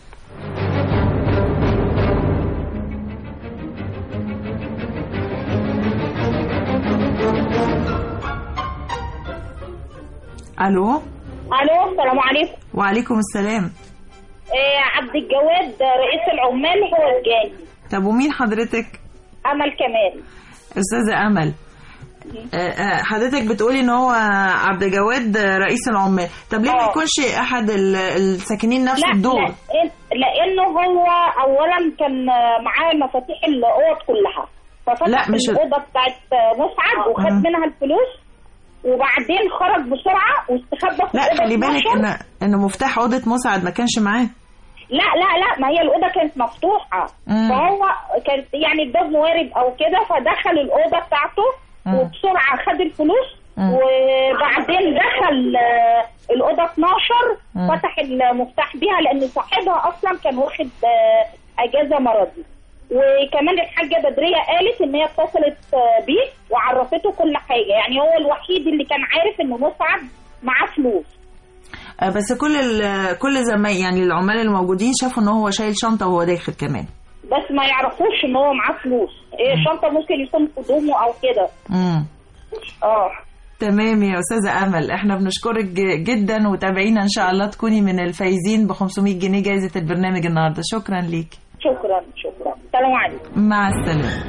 الو الو السلام عليكم وعليكم السلام آه عبد الجواد رئيس العمال هو الجاني طب ومين حضرتك امل كمال استاذه امل آه، آه، حضرتك بتقولي ان هو عبد الجواد آه، رئيس العمال طب ليه ما يكونش احد ال- الساكنين نفس لا الدور لا لانه هو اولا كان معاه مفاتيح الاوض كلها ففتح لا، مش- الاوضه بتاعت مسعد وخد آه. منها الفلوس وبعدين خرج بسرعه واستخبى في لا الأوضة خلي بالك 12. ان ان مفتاح اوضه مسعد ما كانش معاه لا لا لا ما هي الاوضه كانت مفتوحه مم. فهو كان يعني الباب موارد او كده فدخل الاوضه بتاعته مم. وبسرعه خد الفلوس مم. وبعدين دخل آه، الاوضه 12 مم. فتح المفتاح بيها لان صاحبها اصلا كان واخد آه، اجازه مرضي وكمان الحاجه بدريه قالت ان هي اتصلت آه، بيه وعرفته كل حاجه يعني هو الوحيد اللي كان عارف انه مسعد معاه فلوس آه، بس كل ال- كل زمان يعني العمال الموجودين شافوا ان هو شايل شنطه وهو داخل كمان بس ما يعرفوش ان هو معاه فلوس ايه الشنطه ممكن يكون في هدومه او كده امم اه تمام يا استاذه امل احنا بنشكرك ج- جدا وتابعينا ان شاء الله تكوني من الفايزين ب 500 جنيه جائزه البرنامج النهارده شكرا ليك شكرا شكرا سلام عليكم مع السلامه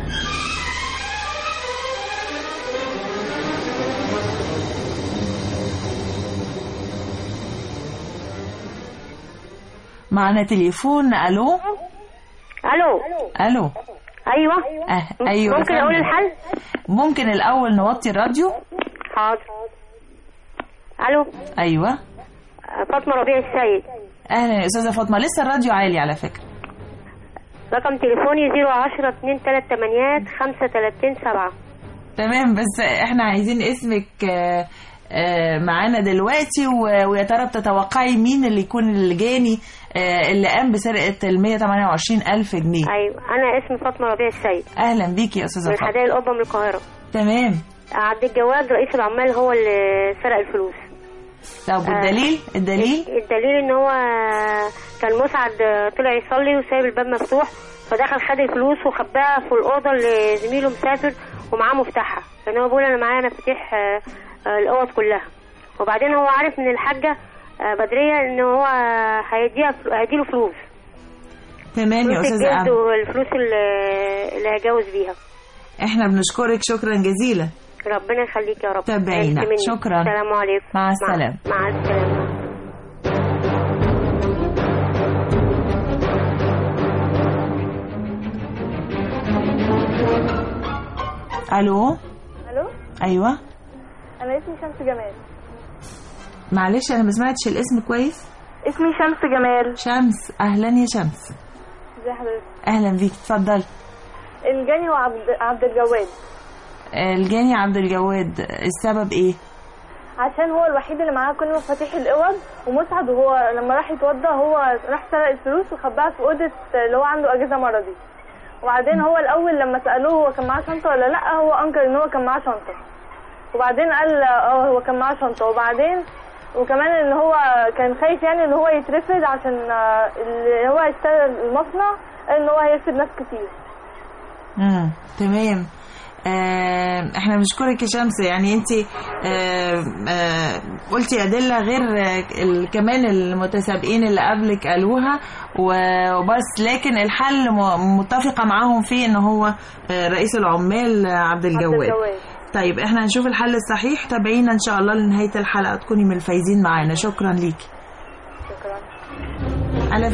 معنا تليفون الو الو الو ايوه أه. ايوه ممكن فندم. اقول الحل ممكن الاول نوطي الراديو حاضر الو ايوه فاطمه ربيع السيد اهلا يا استاذه فاطمه لسه الراديو عالي على فكره رقم تليفوني 010 2 3 8 5 30 7 تمام بس احنا عايزين اسمك آه، آه، معانا دلوقتي و- ويا ترى بتتوقعي مين اللي يكون الجاني آه، اللي قام بسرقه ال 128 الف جنيه ايوه انا اسمي فاطمه ربيع السيد اهلا بيكي يا من استاذه فاطمه حدائق القبه من القاهره تمام عبد الجواد رئيس العمال هو اللي سرق الفلوس طب والدليل الدليل الدليل ان هو كان مسعد طلع يصلي وسايب الباب مفتوح فدخل خد الفلوس وخباها في الاوضه اللي زميله مسافر ومعاه مفتاحها لان هو بيقول انا معايا مفاتيح آه، آه، الاوض كلها وبعدين هو عارف من الحاجه آه، بدريه ان هو هيديها فلو- هيديله فلوس تمام يا فلوس استاذه الجلد امل والفلوس اللي اللي هيجوز بيها احنا بنشكرك شكرا جزيلا ربنا يخليك يا رب تابعينا. عرفت مني. شكرا. السلام عليكم مع السلامة. مع السلامه الو الو ايوه انا اسمي شمس جمال معلش انا ما سمعتش الاسم كويس اسمي شمس جمال شمس اهلا يا شمس ازي حضرتك اهلا بيك اتفضلي الجاني هو عبد عبد الجواد الجاني عبد الجواد السبب ايه عشان هو الوحيد اللي معاه كل مفاتيح الاوض ومسعد وهو لما راح يتوضى هو راح سرق الفلوس وخباها في اوضه اللي هو عنده اجازه مرضي وبعدين هو الاول لما سالوه هو كان معاه شنطه ولا لا هو انكر ان هو كان معاه شنطه وبعدين قال اه هو كان معاه شنطه وبعدين وكمان ان هو كان خايف يعني ان هو يترفض عشان آه، اللي هو هيشتغل المصنع ان هو هيرفض ناس كتير امم تمام آه احنا بنشكرك يا شمس يعني انت آه آه قلتي ادله غير آه ال- كمان المتسابقين اللي قبلك قالوها و- وبس لكن الحل م- متفقه معاهم فيه ان هو آه رئيس العمال آه، عبد الجواد الجواد. طيب احنا هنشوف الحل الصحيح تابعينا ان شاء الله لنهايه الحلقه تكوني من الفايزين معانا شكرا ليكي شكرا على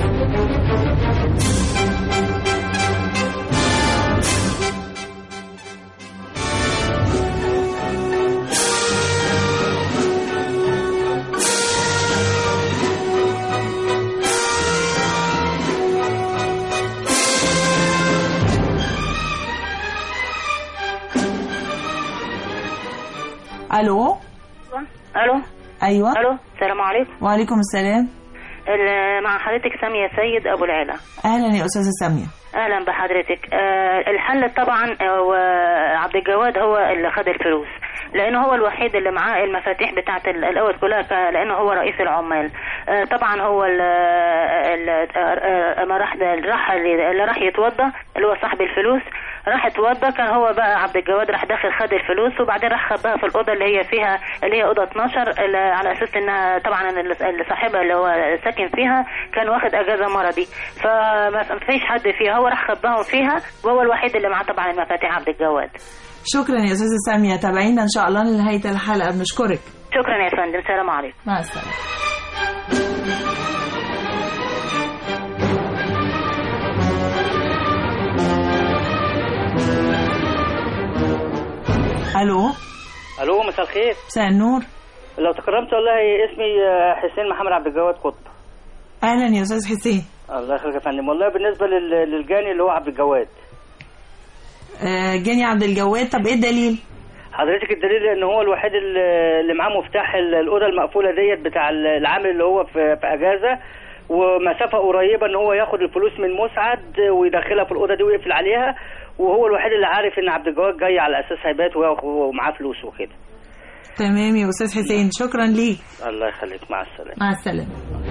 الو الو ايوه الو السلام عليكم وعليكم السلام ال- مع حضرتك سامية سيد أبو العلا اهلا يا استاذه ساميه أهلا بحضرتك آه، الحل طبعا آه، وعبد الجواد هو اللي خد الفلوس لانه هو الوحيد اللي معاه المفاتيح بتاعه ال- الاوض كلها ك- لانه هو رئيس العمال آه، طبعا هو ال- ال- آه، اما راح راح اللي راح يتوضى اللي هو صاحب الفلوس راح اتوضى كان هو بقى عبد الجواد راح داخل خد الفلوس وبعدين راح خباها في الاوضه اللي هي فيها اللي هي اوضه 12 اللي على اساس انها طبعا اللي اللي صاحبها اللي هو ساكن فيها كان واخد اجازه مرضي فما فيش حد فيها هو راح خباهم فيها وهو الوحيد اللي معاه طبعا المفاتيح عبد الجواد شكرا يا استاذه ساميه تابعينا ان شاء الله لنهايه الحلقه بنشكرك شكرا يا فندم سلام عليكم مع السلامه الو الو مساء الخير مساء النور لو تكرمت والله اسمي آه، حسين محمد عبد الجواد قطب اهلا يا استاذ حسين الله يخليك يا فندم والله بالنسبه لل- للجاني اللي هو عبد الجواد آه، جاني عبد الجواد طب ايه الدليل حضرتك الدليل ان هو الوحيد اللي اللي معاه مفتاح ال- الاوضه المقفوله ديت بتاع ال- العامل اللي هو في في اجازه ومسافه قريبه ان هو ياخد الفلوس من مسعد ويدخلها في الاوضه دي ويقفل عليها وهو الوحيد اللي عارف ان عبد الجواد جاي على اساس هيبات وهو- ومعاه فلوس وكده تمام يا استاذ حسين شكرا ليك الله يخليك مع السلامه مع السلامه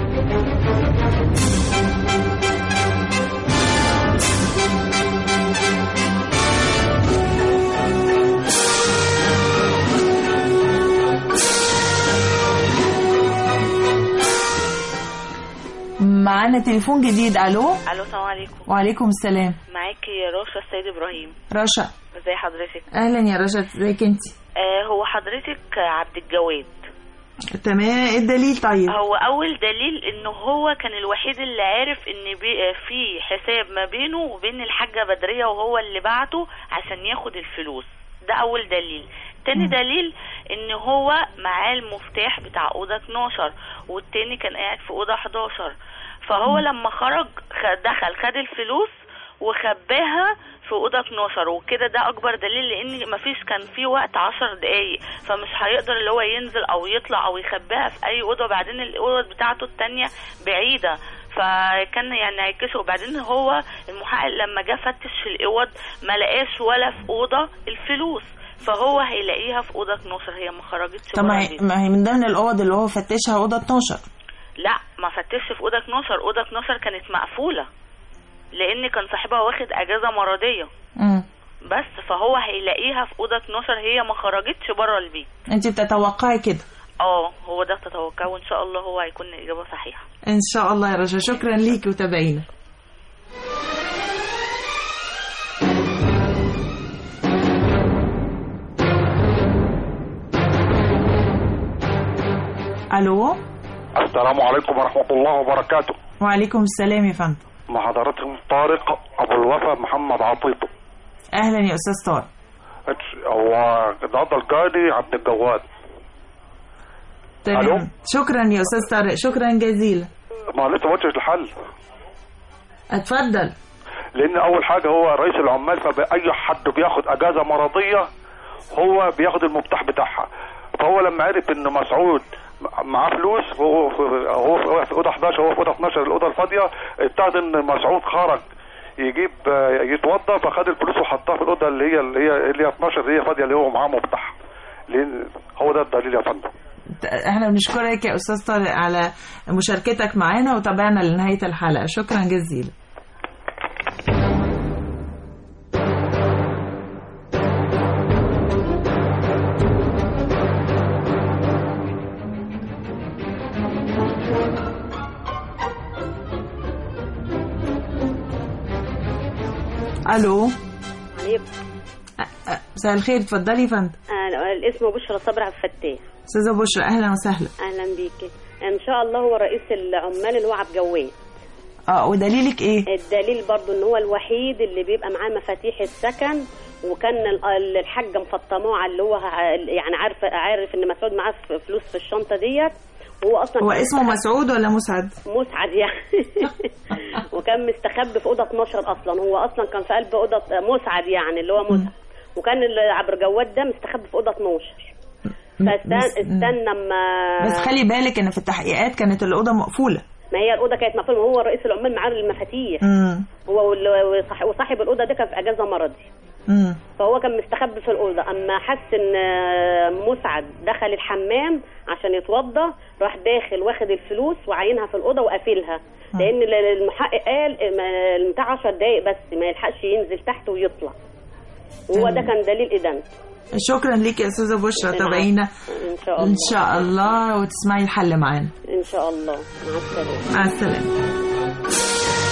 معانا تليفون جديد الو الو السلام عليكم وعليكم السلام معاكي رشا السيد ابراهيم رشا ازي حضرتك اهلا يا رشا ازيك انت آه هو حضرتك عبد الجواد تمام ايه الدليل طيب هو اول دليل ان هو كان الوحيد اللي عارف ان بي آه، في حساب ما بينه وبين الحاجه بدريه وهو اللي بعته عشان ياخد الفلوس ده اول دليل تاني دليل ان هو معاه المفتاح بتاع اوضه 12 والتاني كان قاعد في اوضه 11 فهو لما خرج خ- دخل خد الفلوس وخباها في اوضه 12 وكده ده اكبر دليل لان مفيش كان في وقت 10 دقايق فمش هيقدر اللي هو ينزل او يطلع او يخباها في اي اوضه وبعدين الاوضه بتاعته التانية بعيده فكان يعني هيكشف وبعدين هو المحقق لما جه فتش في الاوض ما لقاش ولا في اوضه الفلوس فهو هيلاقيها في اوضه 12 هي ما خرجتش طب ما بره هي البيت. ما هي من ضمن الاوض اللي هو فتشها اوضه 12 لا ما فتشش في اوضه 12 اوضه 12 كانت مقفوله لان كان صاحبها واخد اجازه مرضيه امم بس فهو هيلاقيها في اوضه 12 هي ما خرجتش بره البيت انت بتتوقعي كده اه هو ده تتوقعه وان شاء الله هو هيكون الاجابه صحيحه ان شاء الله يا رشا شكرا ليكي وتابعينا الو السلام عليكم ورحمة الله وبركاته وعليكم السلام يا فندم مع حضراتكم طارق أبو الوفا محمد عطيط اهلا يا استاذ طارق هو النهارده الجاني عبد الجواد تمام شكرا يا استاذ طارق شكرا جزيلا ما لسه ما قلتش الحل اتفضل لأن أول حاجة هو رئيس العمال فأي حد بياخد أجازة مرضية هو بياخد المفتاح بتاعها فهو لما عرف إن مسعود معاه فلوس وهو في هو في- في اوضه 11 وهو في اوضه 12 الاوضه الفاضيه ابتعد ان مسعود خرج يجيب آه، يتوضى فخد الفلوس وحطها في الاوضه اللي هي اللي هي اللي هي 12 اللي هي فاضيه اللي هو معاه مفتاح لان هو ده الدليل يا فندم احنا بنشكرك يا استاذ طارق على مشاركتك معانا وتابعنا لنهايه الحلقه شكرا جزيلا الو عليكم مساء الخير اتفضلي يا فندم آه، الاسم بشرى صبري عبد الفتاح استاذه بشرى اهلا وسهلا اهلا بيكي ان شاء الله هو رئيس العمال اللي هو عبد جواد اه ودليلك ايه الدليل برضو ان هو الوحيد اللي بيبقى معاه مفاتيح السكن وكان ال- الحاجه مفطماه على اللي هو ع- يعني عارف عارف ان مسعود معاه ف- فلوس في الشنطه ديت وهو اصلا هو كان اسمه مستخبي- مسعود ولا مسعد مسعد يعني وكان مستخبي في اوضه 12 اصلا هو اصلا كان في قلب اوضه مسعد يعني اللي هو مسعد وكان ال- عبر جواد ده مستخبي في اوضه 12 فاستنى بس- استنى اما بس خلي بالك ان في التحقيقات كانت الاوضه مقفوله ما هي الاوضه كانت مقفوله وهو رئيس العمال معاه المفاتيح امم هو وال- وصاح- وصاحب الاوضه ده كان في اجازه مرضي مم. فهو كان مستخبي في الاوضه اما حس ان آه، مسعد دخل الحمام عشان يتوضى راح داخل واخد الفلوس وعينها في الاوضه وقافلها لان ال- المحقق قال ما- المتاع 10 دقايق بس ما يلحقش ينزل تحت ويطلع وهو ده تمام. كان دليل ادانته شكرا ليك يا استاذه بشرى العفو. تابعينا ان شاء الله ان شاء الله وتسمعي الحل معانا ان شاء الله مع السلامه مع السلامه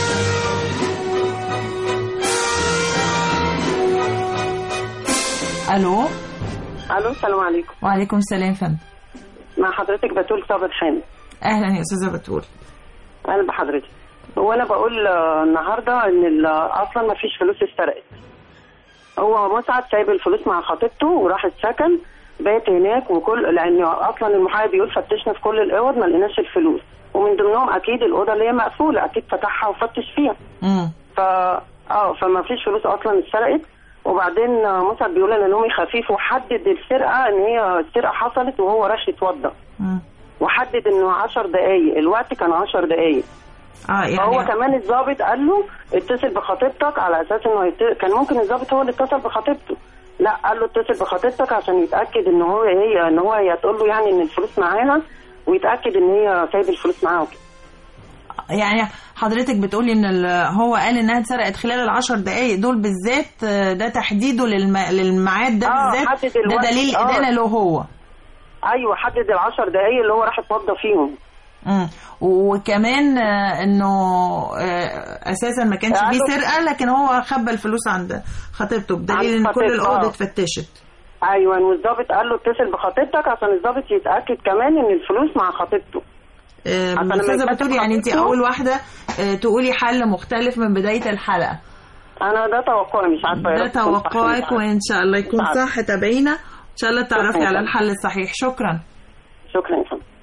الو الو السلام عليكم وعليكم السلام فندم مع حضرتك بتول صابر حامد اهلا يا استاذه بتقول اهلا بحضرتك هو انا بقول آه، النهارده ان ال- اصلا ما فيش فلوس اتسرقت هو مسعد سايب الفلوس مع خطيبته وراح السكن بات هناك وكل لان اصلا المحامي بيقول فتشنا في كل الاوض ما لقيناش الفلوس ومن ضمنهم اكيد الاوضه اللي هي مقفوله اكيد فتحها وفتش فيها امم ف اه فما فيش فلوس اصلا اتسرقت وبعدين آه، مسعد بيقول ان نومي خفيف وحدد السرقه ان هي السرقه حصلت وهو راح يتوضى وحدد انه 10 دقايق الوقت كان 10 دقايق اه يعني فهو كمان الضابط قال له اتصل بخطيبتك على اساس انه يت... كان ممكن الضابط هو اللي اتصل بخطيبته لا قال له اتصل بخطيبتك عشان يتاكد ان هو هي ان هو هي تقول له يعني ان الفلوس معاها ويتاكد ان هي سايب الفلوس معاه وكده يعني حضرتك بتقولي ان ال- هو قال انها اتسرقت خلال العشر دقايق دول بالذات آه، ده تحديده للم... للميعاد ده آه، بالذات حدد ده الوقت. دليل آه. ادانه له هو ايوه حدد العشر دقايق اللي هو راح يتوضى فيهم مم. وكمان آه، انه آه، اساسا ما كانش فيه قالوا- سرقه لكن هو خبى الفلوس عند خطيبته بدليل عند ان كل خطيبته، الاوضه آه. اتفتشت ايوه والضابط قال له اتصل بخطيبتك عشان الضابط يتاكد كمان ان الفلوس مع خطيبته آه، عشان لما استاذه يتفتش بتقولي يعني انت خطيبته- اول واحده آه، تقولي حل مختلف من بدايه الحلقه انا ده توقعي مش عارفه يا ده رب يكون صح ولا توقعك لا. وان شاء الله يكون مش عارفة. صح تابعينا ان شاء الله تعرفي شكراً. على الحل الصحيح شكرا شكرا يا فندم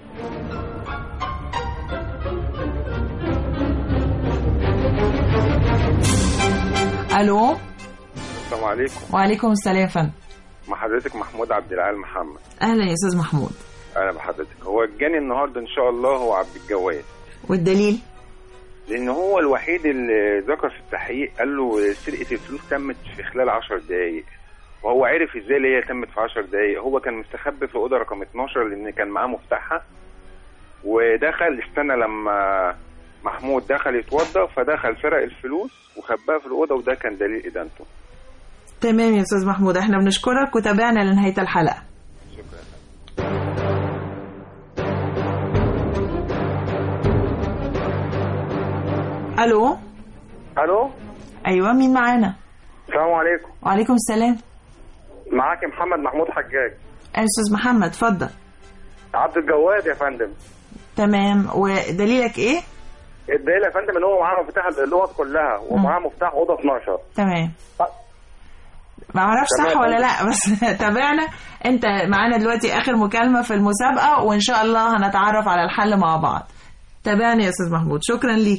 الو السلام عليكم وعليكم السلام يا فندم مع حضرتك محمود عبد العال محمد اهلا يا استاذ محمود اهلا بحضرتك هو الجاني النهارده ان شاء الله هو عبد الجواد والدليل لان هو الوحيد اللي ذكر في التحقيق قال له سرقه الفلوس تمت في خلال 10 دقائق وهو عرف ازاي اللي هي تمت في 10 دقائق هو كان مستخبي في اوضه رقم 12 لان كان معاه مفتاحها ودخل استنى لما محمود دخل يتوضى فدخل سرق الفلوس وخباها في الاوضه وده كان دليل ادانته تمام يا استاذ محمود احنا بنشكرك وتابعنا لنهايه الحلقه الو الو ايوه مين معانا السلام عليكم وعليكم السلام معاك محمد محمود حجاج يا استاذ محمد اتفضل عبد الجواد يا فندم تمام ودليلك ايه الدليل يا فندم ان هو معاه مفتاح الاوض كلها ومعاه مفتاح اوضه 12 تمام ما اعرفش صح تمام. ولا لا بس تابعنا انت معانا دلوقتي اخر مكالمه في المسابقه وان شاء الله هنتعرف على الحل مع بعض تابعني يا استاذ محمود شكرا ليك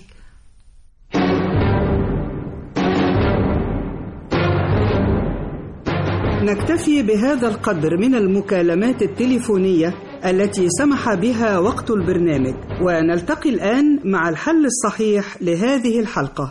نكتفي بهذا القدر من المكالمات التليفونية التي سمح بها وقت البرنامج ونلتقي الآن مع الحل الصحيح لهذه الحلقة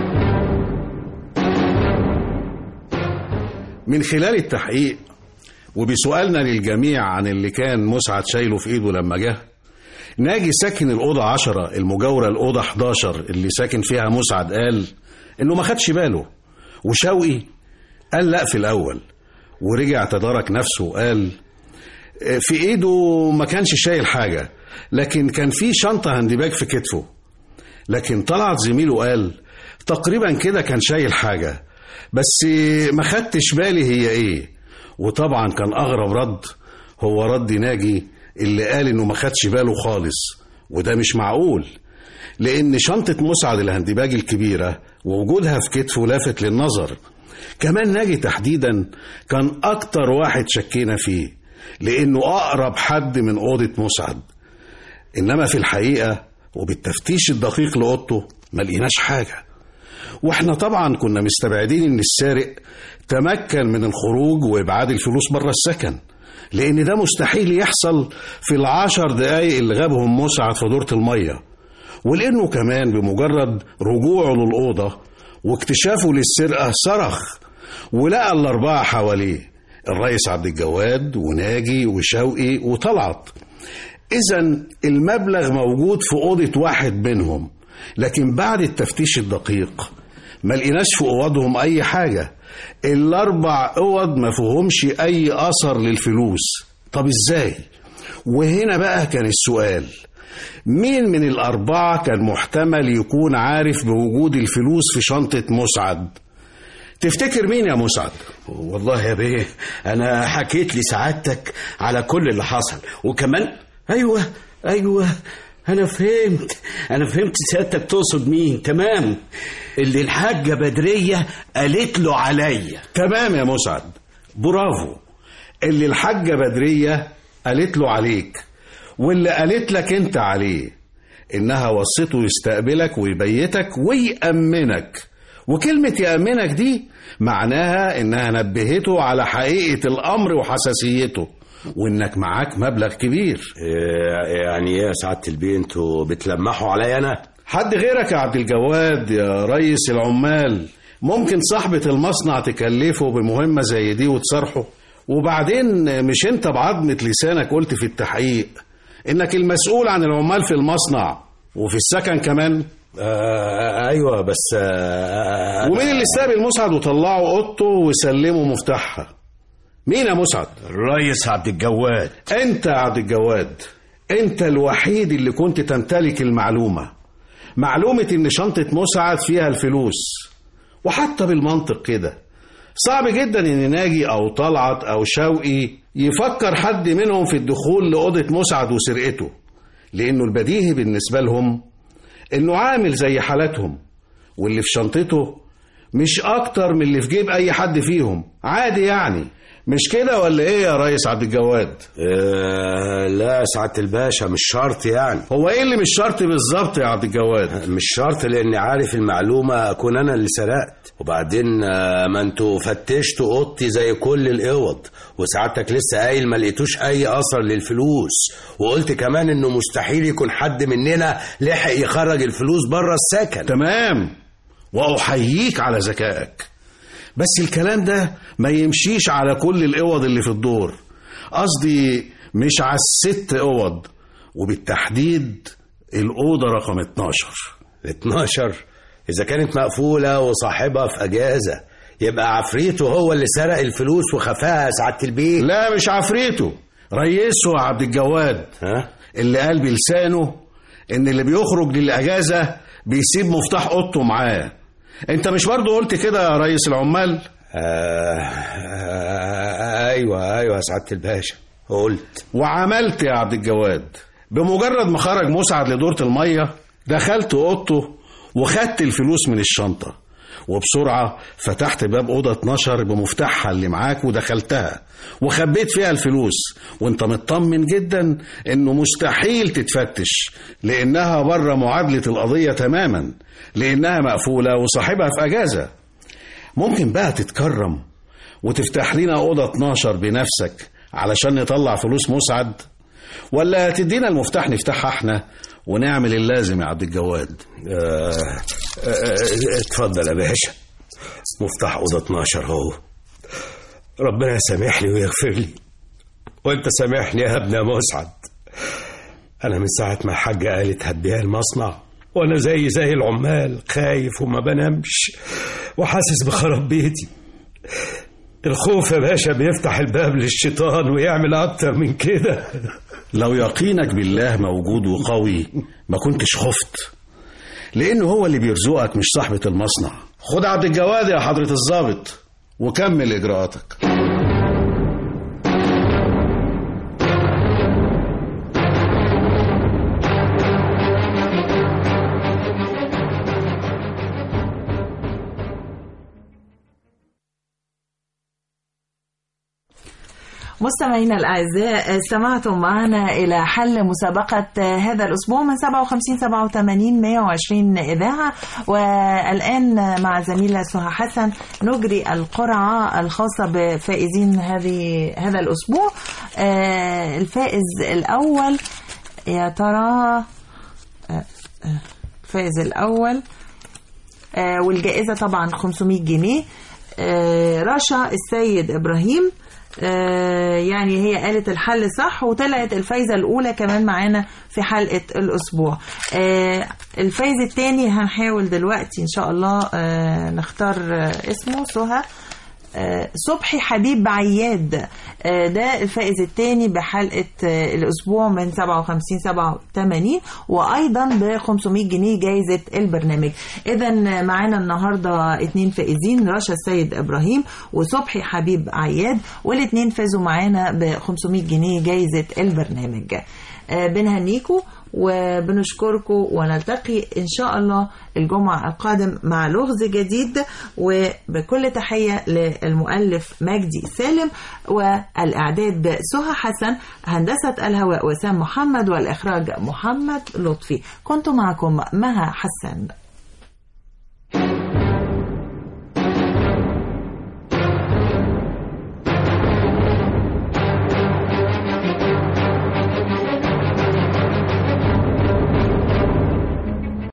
من خلال التحقيق وبسؤالنا للجميع عن اللي كان مسعد شايله في ايده لما جه ناجي ساكن الأوضة عشرة المجاورة الأوضة 11 اللي ساكن فيها مسعد قال إنه ما خدش باله وشوقي قال لا في الأول ورجع تدارك نفسه وقال "آه، في إيده ما كانش شايل حاجة لكن كان في شنطة هاندباج في كتفه لكن طلعت زميله قال تقريبا كده كان شايل حاجة بس ما خدتش بالي هي ايه وطبعا كان اغرب رد هو رد ناجي اللي قال انه ما خدش باله خالص وده مش معقول لان شنطة مسعد الهندباج الكبيرة ووجودها في كتفه لافت للنظر كمان ناجي تحديدا كان اكتر واحد شكينا فيه لانه اقرب حد من اوضة مسعد انما في الحقيقة وبالتفتيش الدقيق لاوضته ما لقيناش حاجة واحنا طبعا كنا مستبعدين ان السارق تمكن من الخروج وابعاد الفلوس بره السكن لان ده مستحيل يحصل في العشر دقايق اللي غابهم مسعد في دورة المية ولانه كمان بمجرد رجوعه للأوضة واكتشافه للسرقة صرخ ولقى الأربعة حواليه الرئيس عبد الجواد وناجي وشوقي وطلعت إذا المبلغ موجود في أوضة واحد منهم لكن بعد التفتيش الدقيق ما لقيناش في أوضهم أي حاجة الأربع أوض ما فيهمش أي أثر للفلوس طب إزاي؟ وهنا بقى كان السؤال مين من الأربعة كان محتمل يكون عارف بوجود الفلوس في شنطة مسعد؟ تفتكر مين يا مسعد؟ والله يا بيه انا حكيت لسعادتك على كل اللي حصل وكمان ايوه ايوه انا فهمت انا فهمت سيادتك تقصد مين تمام اللي الحاجه بدريه قالت له عليا تمام يا مسعد برافو اللي الحاجة بدرية قالت له عليك واللي قالت لك انت عليه انها وصته يستقبلك ويبيتك ويأمنك وكلمة يأمنك دي معناها انها نبهته على حقيقة الامر وحساسيته وانك معاك مبلغ كبير يعني ايه يا سعادة البيه انتوا بتلمحوا عليا انا حد غيرك يا عبد الجواد يا ريس العمال ممكن صاحبة المصنع تكلفه بمهمة زي دي وتصرحه وبعدين مش انت بعضمة لسانك قلت في التحقيق انك المسؤول عن العمال في المصنع وفي السكن كمان آه ايوه بس آه ومين اللي استقبل مسعد وطلعه اوضته وسلمه مفتاحها مين يا مسعد الريس عبد الجواد انت يا عبد الجواد انت الوحيد اللي كنت تمتلك المعلومة معلومة ان شنطة مسعد فيها الفلوس وحتى بالمنطق كده صعب جدا ان ناجي او طلعت او شوقي يفكر حد منهم في الدخول لأوضة مسعد وسرقته لانه البديهي بالنسبة لهم انه عامل زي حالاتهم واللي في شنطته مش اكتر من اللي في جيب اي حد فيهم عادي يعني مش كده ولا ايه يا ريس عبد الجواد آه لا يا سعادة الباشا مش شرط يعني هو ايه اللي مش شرط بالظبط يا عبد الجواد مش شرط لاني عارف المعلومة اكون انا اللي سرقت وبعدين آه ما انتوا فتشتوا اوضتي زي كل الاوض وسعادتك لسه قايل ما لقيتوش اي اثر للفلوس وقلت كمان انه مستحيل يكون حد مننا لحق يخرج الفلوس بره السكن تمام واحييك على ذكائك بس الكلام ده ما يمشيش على كل الاوض اللي في الدور قصدي مش على الست اوض وبالتحديد الاوضه رقم 12 12 اذا كانت مقفوله وصاحبها في اجازه يبقى عفريته هو اللي سرق الفلوس وخفاها يا سعاده البيت لا مش عفريته ريسه يا عبد الجواد ها اللي قال بلسانه ان اللي بيخرج للاجازه بيسيب مفتاح اوضته معاه انت مش برضه قلت كده يا ريس العمال آه آه ايوه ايوه يا سعاده الباشا قلت وعملت يا عبد الجواد بمجرد ما خرج مسعد لدورة المية دخلت اوضته وخدت الفلوس من الشنطة وبسرعة فتحت باب أوضة 12 بمفتاحها اللي معاك ودخلتها وخبيت فيها الفلوس وانت مطمن جدا انه مستحيل تتفتش لانها بره معادلة القضية تماما لانها مقفولة وصاحبها في اجازة ممكن بقى تتكرم وتفتح لنا أوضة 12 بنفسك علشان نطلع فلوس مسعد ولا تدينا المفتاح نفتحها احنا ونعمل اللازم يا عبد الجواد آه آه اتفضل يا باشا مفتاح أوضة 12 هو ربنا يسامحني ويغفر لي وانت سامحني يا ابن مسعد انا من ساعة ما الحاجة قالت هديها المصنع وانا زي زي العمال خايف وما بنامش وحاسس بخراب بيتي الخوف يا باشا بيفتح الباب للشيطان ويعمل اكتر من كده لو يقينك بالله موجود وقوي ما كنتش خفت لانه هو اللي بيرزقك مش صاحبة المصنع خد عبد الجواد يا حضرة الضابط وكمل اجراءاتك مستمعينا الأعزاء استمعتم معنا إلى حل مسابقة هذا الأسبوع من 57 87 120 إذاعة والآن مع زميلة سهى حسن نجري القرعة الخاصة بفائزين هذه هذا الأسبوع الفائز الأول يا ترى الفائز الأول والجائزة طبعا 500 جنيه آه، رشا السيد إبراهيم آه، يعني هي قالت الحل صح وطلعت الفايزة الأولى كمان معانا في حلقة الأسبوع آه، الفايز الثاني هنحاول دلوقتي إن شاء الله آه، نختار آه، اسمه سهى آه، صبحي حبيب عياد آه، ده الفائز الثاني بحلقة آه، الأسبوع من 57 87 وأيضا ب 500 جنيه جايزة البرنامج إذا معانا النهاردة اتنين فائزين رشا السيد إبراهيم وصبحي حبيب عياد والاثنين فازوا معانا ب 500 جنيه جايزة البرنامج آه، بنهنيكم وبنشكركم ونلتقي إن شاء الله الجمعة القادم مع لغز جديد وبكل تحية للمؤلف مجدي سالم والإعداد سهى حسن هندسة الهواء وسام محمد والإخراج محمد لطفي كنت معكم مها حسن